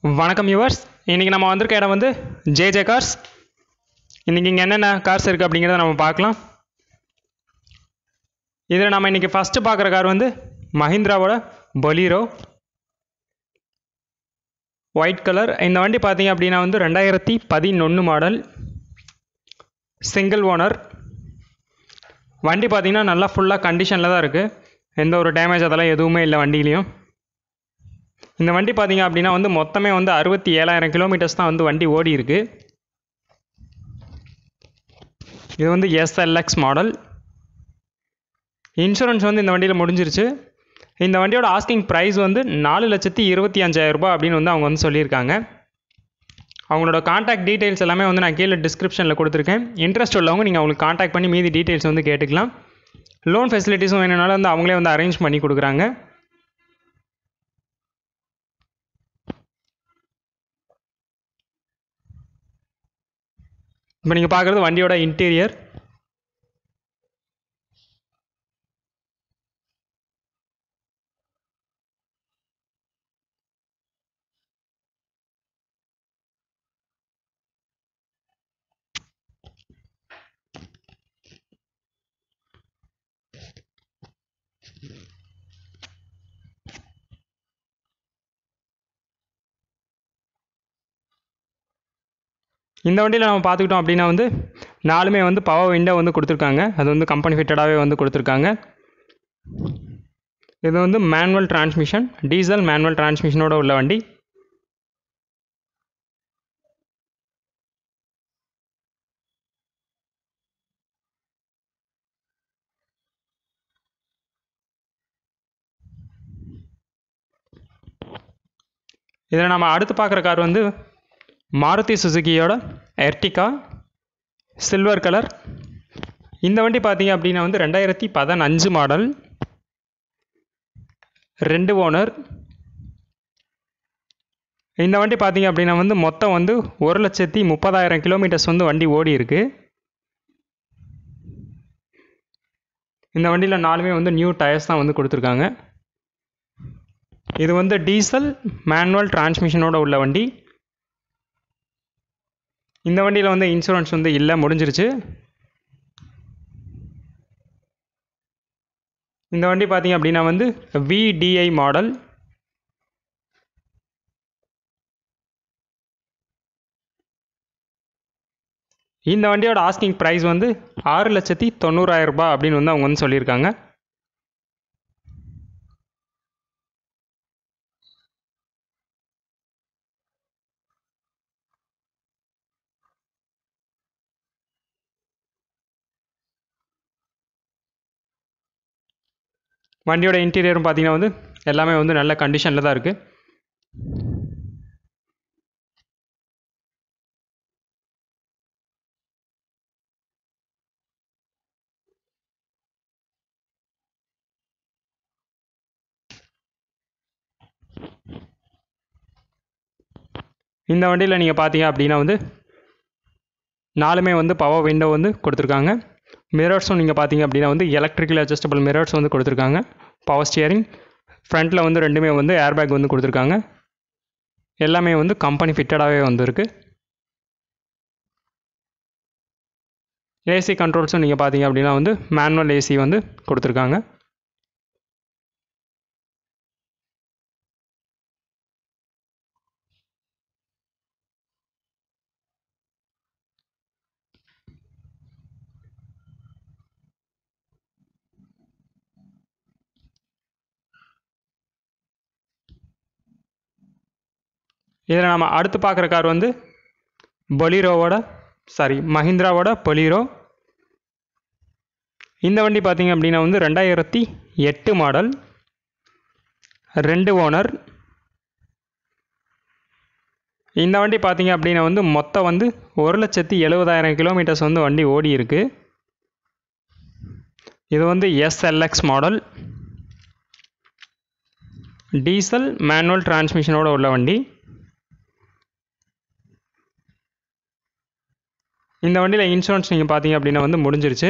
வணக்கம் யூவர்ஸ் இன்றைக்கி நம்ம வந்திருக்க இடம் வந்து ஜேஜே கார்ஸ் இன்றைக்கி இங்கே என்னென்ன கார்ஸ் இருக்குது அப்படிங்கிறத நம்ம பார்க்கலாம் இதில் நம்ம இன்றைக்கி ஃபஸ்ட்டு பார்க்குற கார் வந்து மஹிந்திராவோட பொலீரோ ஒயிட் கலர் இந்த வண்டி பார்த்தீங்க அப்படின்னா வந்து ரெண்டாயிரத்தி பதினொன்று மாடல் சிங்கிள் ஓனர் வண்டி பார்த்தீங்கன்னா நல்லா ஃபுல்லாக கண்டிஷனில் தான் இருக்குது எந்த ஒரு டேமேஜ் அதெல்லாம் எதுவுமே இல்லை வண்டியிலையும் இந்த வண்டி பார்த்தீங்க அப்படின்னா வந்து மொத்தமே வந்து அறுபத்தி ஏழாயிரம் கிலோமீட்டர்ஸ் தான் வந்து வண்டி ஓடி இருக்கு இது வந்து எஸ்எல்எக்ஸ் மாடல் இன்சூரன்ஸ் வந்து இந்த வண்டியில் முடிஞ்சிருச்சு இந்த வண்டியோட ஆஸ்கிங் ப்ரைஸ் வந்து நாலு லட்சத்தி இருபத்தி அஞ்சாயிரம் ரூபாய் அப்படின்னு வந்து அவங்க வந்து சொல்லியிருக்காங்க அவங்களோட காண்டாக்ட் டீட்டெயில்ஸ் எல்லாமே வந்து நான் கீழே டிஸ்கிரிப்ஷனில் கொடுத்துருக்கேன் இன்ட்ரெஸ்ட் உள்ளவங்க நீங்கள் அவங்களுக்கு காண்டாக்ட் பண்ணி மீதி டீட்டெயில்ஸ் வந்து கேட்டுக்கலாம் லோன் ஃபெசிலிட்டிஸும் வேணும்னாலும் வந்து அவங்களே வந்து அரேஞ்ச் பண்ணி கொடுக்குறாங்க இப்போ நீங்கள் பார்க்குறது வண்டியோட இன்டீரியர் இந்த வண்டியில் நம்ம பார்த்துக்கிட்டோம் அப்படின்னா வந்து நாலுமே வந்து பவர் விண்டோ வந்து கொடுத்துருக்காங்க அது வந்து கம்பெனி ஃபிட்டடாகவே வந்து கொடுத்துருக்காங்க இது வந்து மேனுவல் டிரான்ஸ்மிஷன் டீசல் மேனுவல் டிரான்ஸ்மிஷனோட உள்ள வண்டி இதில் நம்ம அடுத்து பார்க்குற கார் வந்து மாருதி சுசுகியோட எர்டிகா சில்வர் கலர் இந்த வண்டி பார்த்தீங்க அப்படின்னா வந்து ரெண்டாயிரத்தி பதினஞ்சு மாடல் ரெண்டு ஓனர் இந்த வண்டி பார்த்தீங்க அப்படின்னா வந்து மொத்தம் வந்து ஒரு லட்சத்தி முப்பதாயிரம் கிலோமீட்டர்ஸ் வந்து வண்டி ஓடி இருக்கு இந்த வண்டியில் நாலுமே வந்து நியூ டயர்ஸ் தான் வந்து கொடுத்துருக்காங்க இது வந்து டீசல் மேனுவல் டிரான்ஸ்மிஷனோட உள்ள வண்டி இந்த வண்டியில் வந்து இன்சூரன்ஸ் வந்து இல்லை முடிஞ்சிருச்சு இந்த வண்டி பார்த்தீங்க அப்படின்னா வந்து விடிஐ மாடல் இந்த வண்டியோட ஆஸ்கிங் ப்ரைஸ் வந்து ஆறு லட்சத்தி தொண்ணூறாயிரம் ரூபாய் அப்படின்னு வந்து அவங்க வந்து சொல்லியிருக்காங்க வண்டியோட இன்டீரியரும் பார்த்தீங்கன்னா வந்து எல்லாமே வந்து நல்ல கண்டிஷனில் தான் இருக்குது இந்த வண்டியில் நீங்கள் பார்த்தீங்க அப்படின்னா வந்து நாலுமே வந்து பவர் விண்டோ வந்து கொடுத்துருக்காங்க மிரர்ஸும் நீங்கள் பார்த்தீங்க அப்படின்னா வந்து எலக்ட்ரிக்கல் அட்ஜஸ்டபிள் மிரர்ஸ் வந்து கொடுத்துருக்காங்க பவர் ஸ்டியரிங் ஃப்ரண்ட்டில் வந்து ரெண்டுமே வந்து ஏர்பேக் வந்து கொடுத்துருக்காங்க எல்லாமே வந்து கம்பெனி ஃபிட்டடாகவே வந்துருக்கு ஏசி கண்ட்ரோல்ஸும் நீங்கள் பார்த்தீங்க அப்படின்னா வந்து மேனுவல் ஏசி வந்து கொடுத்துருக்காங்க இதில் நம்ம அடுத்து பார்க்குற கார் வந்து பொலீரோவோட சாரி மஹிந்திராவோட பொலீரோ இந்த வண்டி பார்த்தீங்க அப்படின்னா வந்து ரெண்டாயிரத்தி எட்டு மாடல் ரெண்டு ஓனர் இந்த வண்டி பார்த்தீங்க அப்படின்னா வந்து மொத்தம் வந்து ஒரு லட்சத்தி எழுபதாயிரம் கிலோமீட்டர்ஸ் வந்து வண்டி ஓடி இருக்கு இது வந்து எஸ்எல்எக்ஸ் மாடல் டீசல் மேனுவல் டிரான்ஸ்மிஷனோட உள்ள வண்டி இந்த வண்டியில் இன்சூரன்ஸ் நீங்கள் பார்த்தீங்க அப்படின்னா வந்து முடிஞ்சிருச்சு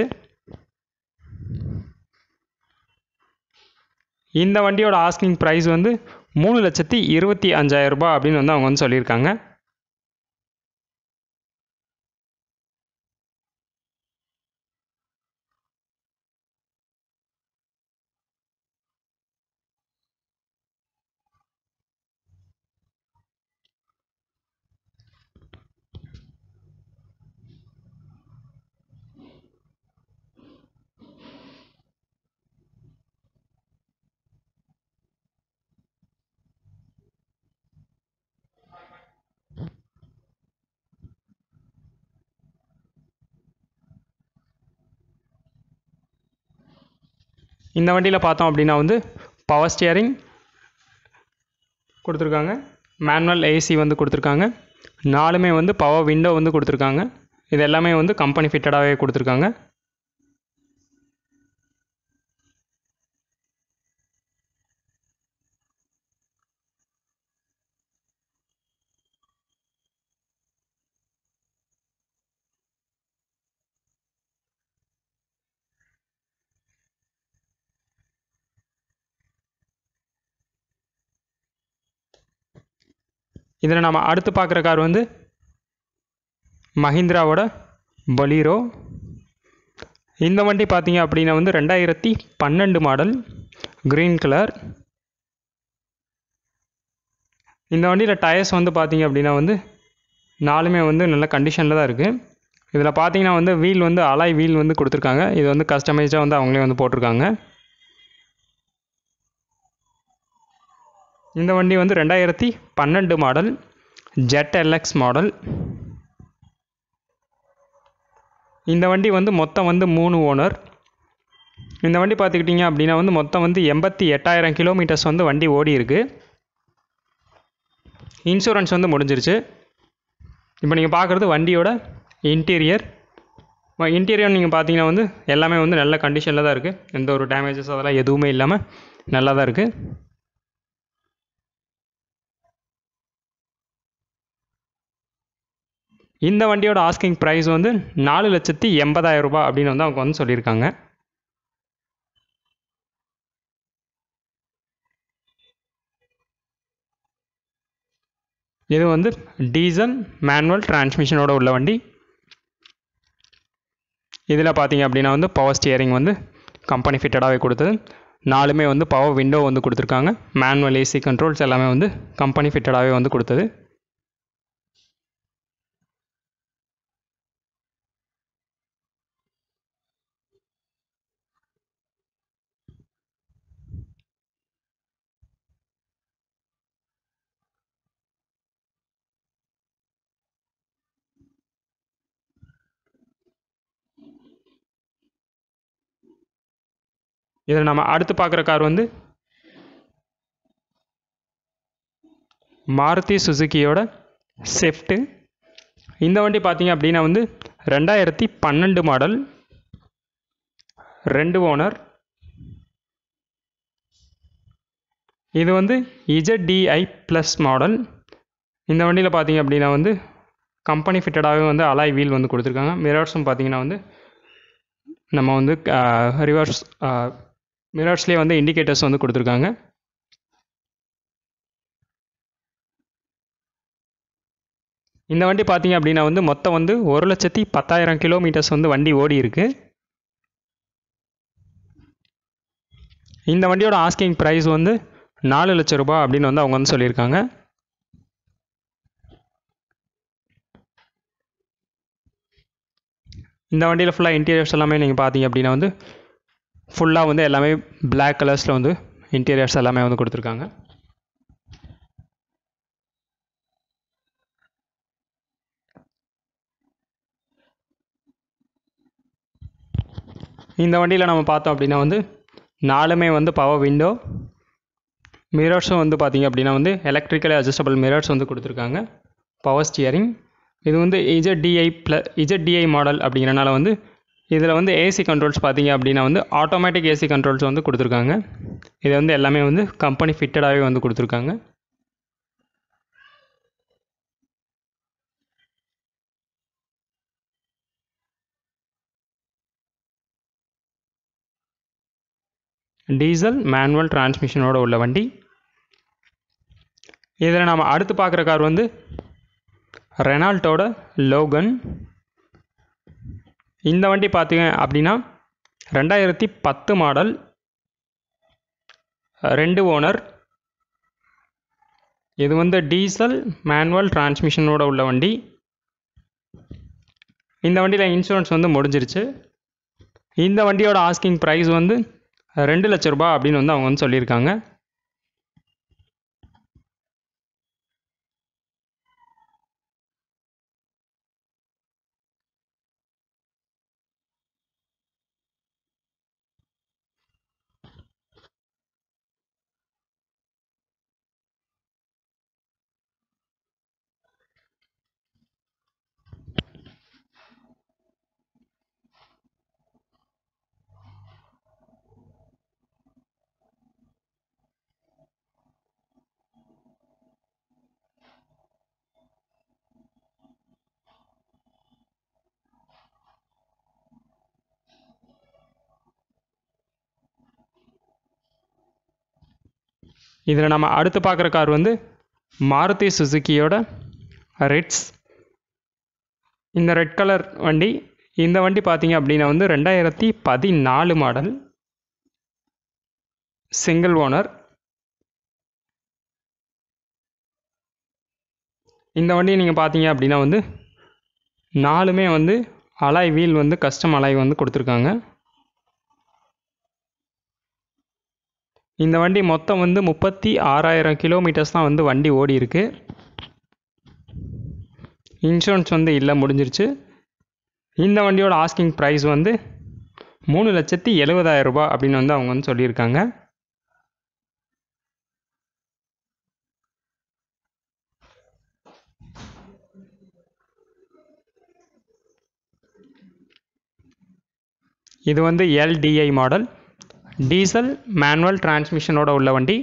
இந்த வண்டியோட ஆஸ்கிங் ப்ரைஸ் வந்து மூணு லட்சத்தி இருபத்தி அஞ்சாயிரம் ரூபாய் அப்படின்னு வந்து அவங்க வந்து சொல்லியிருக்காங்க இந்த வண்டியில் பார்த்தோம் அப்படின்னா வந்து பவர் ஸ்டியரிங் கொடுத்துருக்காங்க மேனுவல் ஏசி வந்து கொடுத்துருக்காங்க நாலுமே வந்து பவர் விண்டோ வந்து கொடுத்துருக்காங்க இது எல்லாமே வந்து கம்பெனி ஃபிட்டடாகவே கொடுத்துருக்காங்க இதில் நம்ம அடுத்து பார்க்குற கார் வந்து மஹிந்திராவோட பொலீரோ இந்த வண்டி பார்த்தீங்க அப்படின்னா வந்து ரெண்டாயிரத்தி பன்னெண்டு மாடல் க்ரீன் கலர் இந்த வண்டியில் டயர்ஸ் வந்து பார்த்தீங்க அப்படின்னா வந்து நாலுமே வந்து நல்ல கண்டிஷனில் தான் இருக்குது இதில் பார்த்தீங்கன்னா வந்து வீல் வந்து அலாய் வீல் வந்து கொடுத்துருக்காங்க இது வந்து கஸ்டமைஸ்டாக வந்து அவங்களே வந்து போட்டிருக்காங்க இந்த வண்டி வந்து ரெண்டாயிரத்தி பன்னெண்டு மாடல் ஜெட் எல்எக்ஸ் மாடல் இந்த வண்டி வந்து மொத்தம் வந்து மூணு ஓனர் இந்த வண்டி பார்த்துக்கிட்டிங்க அப்படின்னா வந்து மொத்தம் வந்து எண்பத்தி எட்டாயிரம் கிலோமீட்டர்ஸ் வந்து வண்டி ஓடி இருக்கு இன்சூரன்ஸ் வந்து முடிஞ்சிருச்சு இப்போ நீங்கள் பார்க்குறது வண்டியோட இன்டீரியர் இன்டீரியர் நீங்கள் பார்த்தீங்கன்னா வந்து எல்லாமே வந்து நல்ல கண்டிஷனில் தான் இருக்குது எந்த ஒரு டேமேஜஸ் அதெல்லாம் எதுவுமே இல்லாமல் நல்லா தான் இருக்குது இந்த வண்டியோட ஆஸ்கிங் ப்ரைஸ் வந்து நாலு லட்சத்தி எண்பதாயிரம் ரூபாய் அப்படின்னு வந்து அவங்க வந்து சொல்லியிருக்காங்க இது வந்து டீசல் மேனுவல் டிரான்ஸ்மிஷனோட உள்ள வண்டி இதில் பார்த்தீங்க அப்படின்னா வந்து பவர் ஸ்டியரிங் வந்து கம்பெனி ஃபிட்டடாகவே கொடுத்தது நாலுமே வந்து பவர் விண்டோ வந்து கொடுத்துருக்காங்க மேனுவல் ஏசி கண்ட்ரோல்ஸ் எல்லாமே வந்து கம்பெனி ஃபிட்டடாகவே வந்து கொடுத்தது இதில் நம்ம அடுத்து பார்க்குற கார் வந்து மாருதி சுசுக்கியோட ஸ்விஃப்ட்டு இந்த வண்டி பார்த்தீங்க அப்படின்னா வந்து ரெண்டாயிரத்தி பன்னெண்டு மாடல் ரெண்டு ஓனர் இது வந்து இஜடிஐ ப்ளஸ் மாடல் இந்த வண்டியில் பார்த்தீங்க அப்படின்னா வந்து கம்பெனி ஃபிட்டடாகவே வந்து அலாய் வீல் வந்து கொடுத்துருக்காங்க மிரர்ஸும் பார்த்தீங்கன்னா வந்து நம்ம வந்து ரிவர்ஸ் மிரர்ஸ்லேயே வந்து இண்டிகேட்டர்ஸ் வந்து கொடுத்துருக்காங்க இந்த வண்டி பார்த்தீங்க அப்படின்னா வந்து மொத்தம் வந்து ஒரு லட்சத்தி பத்தாயிரம் கிலோமீட்டர்ஸ் வந்து வண்டி ஓடி இருக்கு இந்த வண்டியோட ஆஸ்கிங் ப்ரைஸ் வந்து நாலு லட்சம் ரூபாய் அப்படின்னு வந்து அவங்க வந்து சொல்லியிருக்காங்க இந்த வண்டியில் ஃபுல்லாக இன்டீரியர்ஸ் எல்லாமே நீங்கள் பார்த்தீங்க அப்படின்னா வந்து ஃபுல்லாக வந்து எல்லாமே பிளாக் கலர்ஸில் வந்து இன்டீரியர்ஸ் எல்லாமே வந்து கொடுத்துருக்காங்க இந்த வண்டியில் நம்ம பார்த்தோம் அப்படின்னா வந்து நாலுமே வந்து பவர் விண்டோ மிரர்ஸும் வந்து பார்த்தீங்க அப்படின்னா வந்து எலக்ட்ரிக்கலி அட்ஜஸ்டபிள் மிரர்ஸ் வந்து கொடுத்துருக்காங்க பவர் ஸ்டியரிங் இது வந்து இஜடிஐ ப்ள இஜடிஐ மாடல் அப்படிங்கிறனால வந்து இதில் வந்து ஏசி கண்ட்ரோல்ஸ் பார்த்தீங்க அப்படின்னா வந்து ஆட்டோமேட்டிக் ஏசி கண்ட்ரோல்ஸ் வந்து கொடுத்துருக்காங்க இது வந்து எல்லாமே வந்து கம்பெனி ஃபிட்டடாகவே வந்து கொடுத்துருக்காங்க டீசல் மேனுவல் டிரான்ஸ்மிஷனோட உள்ள வண்டி இதில் நம்ம அடுத்து பார்க்குற கார் வந்து ரெனால்ட்டோட லோகன் இந்த வண்டி பார்த்தீங்க அப்படின்னா ரெண்டாயிரத்தி பத்து மாடல் ரெண்டு ஓனர் இது வந்து டீசல் மேனுவல் டிரான்ஸ்மிஷனோட உள்ள வண்டி இந்த வண்டியில் இன்சூரன்ஸ் வந்து முடிஞ்சிருச்சு இந்த வண்டியோட ஆஸ்கிங் ப்ரைஸ் வந்து ரெண்டு லட்ச ரூபாய் அப்படின்னு வந்து அவங்க வந்து சொல்லியிருக்காங்க இதில் நம்ம அடுத்து பார்க்குற கார் வந்து மாருதி சுசுக்கியோட ரெட்ஸ் இந்த ரெட் கலர் வண்டி இந்த வண்டி பார்த்தீங்க அப்படின்னா வந்து ரெண்டாயிரத்தி பதினாலு மாடல் சிங்கிள் ஓனர் இந்த வண்டி நீங்கள் பார்த்தீங்க அப்படின்னா வந்து நாலுமே வந்து அலாய் வீல் வந்து கஸ்டம் அலாய் வந்து கொடுத்துருக்காங்க இந்த வண்டி மொத்தம் வந்து முப்பத்தி ஆறாயிரம் கிலோமீட்டர்ஸ் தான் வந்து வண்டி ஓடி இருக்கு இன்சூரன்ஸ் வந்து இல்லை முடிஞ்சிருச்சு இந்த வண்டியோட ஆஸ்கிங் ப்ரைஸ் வந்து மூணு லட்சத்தி எழுபதாயிரம் ரூபாய் அப்படின்னு வந்து அவங்க வந்து சொல்லியிருக்காங்க இது வந்து எல்டிஐ மாடல் டீசல் மேனுவல் டிரான்ஸ்மிஷனோட உள்ள வண்டி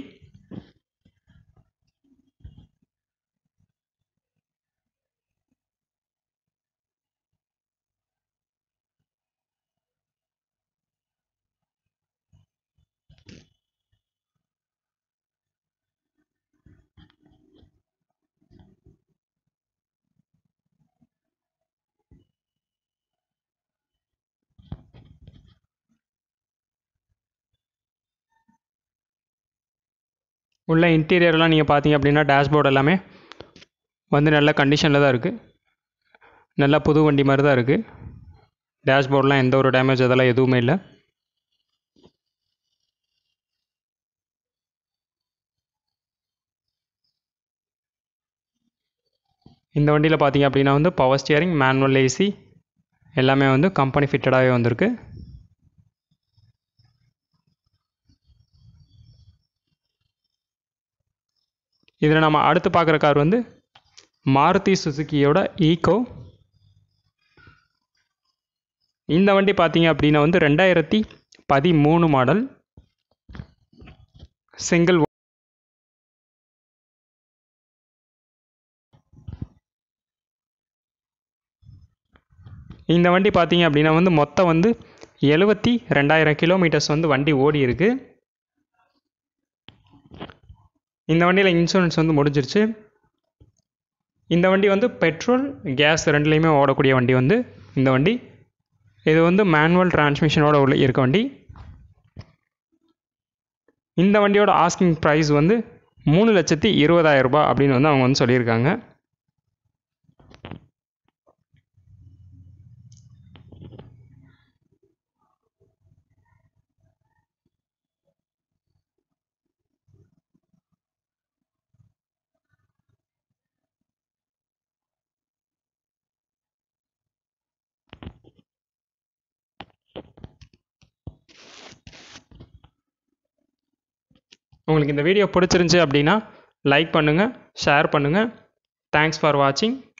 உள்ள இன்டீரியர்லாம் நீங்கள் பார்த்தீங்க அப்படின்னா டேஷ்போர்டு எல்லாமே வந்து நல்ல கண்டிஷனில் தான் இருக்குது நல்லா புது வண்டி மாதிரி தான் இருக்குது டேஷ்போர்ட்லாம் எந்த ஒரு டேமேஜ் அதெல்லாம் எதுவுமே இல்லை இந்த வண்டியில் பார்த்தீங்க அப்படின்னா வந்து பவர் ஸ்டியரிங் மேனுவல் ஏசி எல்லாமே வந்து கம்பெனி ஃபிட்டடாகவே வந்திருக்கு இதில் நம்ம அடுத்து பார்க்குற கார் வந்து மாருதி சுசுக்கியோட ஈகோ இந்த வண்டி பார்த்தீங்க அப்படின்னா வந்து ரெண்டாயிரத்தி பதிமூணு மாடல் சிங்கிள் இந்த வண்டி பார்த்தீங்க அப்படின்னா வந்து மொத்தம் வந்து எழுபத்தி ரெண்டாயிரம் கிலோமீட்டர்ஸ் வந்து வண்டி ஓடி இருக்கு இந்த வண்டியில் இன்சூரன்ஸ் வந்து முடிஞ்சிருச்சு இந்த வண்டி வந்து பெட்ரோல் கேஸ் ரெண்டுலேயுமே ஓடக்கூடிய வண்டி வந்து இந்த வண்டி இது வந்து மேனுவல் டிரான்ஸ்மிஷனோட உள்ள இருக்க வண்டி இந்த வண்டியோட ஆஸ்கிங் ப்ரைஸ் வந்து மூணு லட்சத்தி இருபதாயிரம் ரூபாய் அப்படின்னு வந்து அவங்க வந்து சொல்லியிருக்காங்க உங்களுக்கு இந்த வீடியோ பிடிச்சிருந்துச்சி அப்படின்னா லைக் பண்ணுங்கள் ஷேர் பண்ணுங்கள் தேங்க்ஸ் ஃபார் வாட்சிங்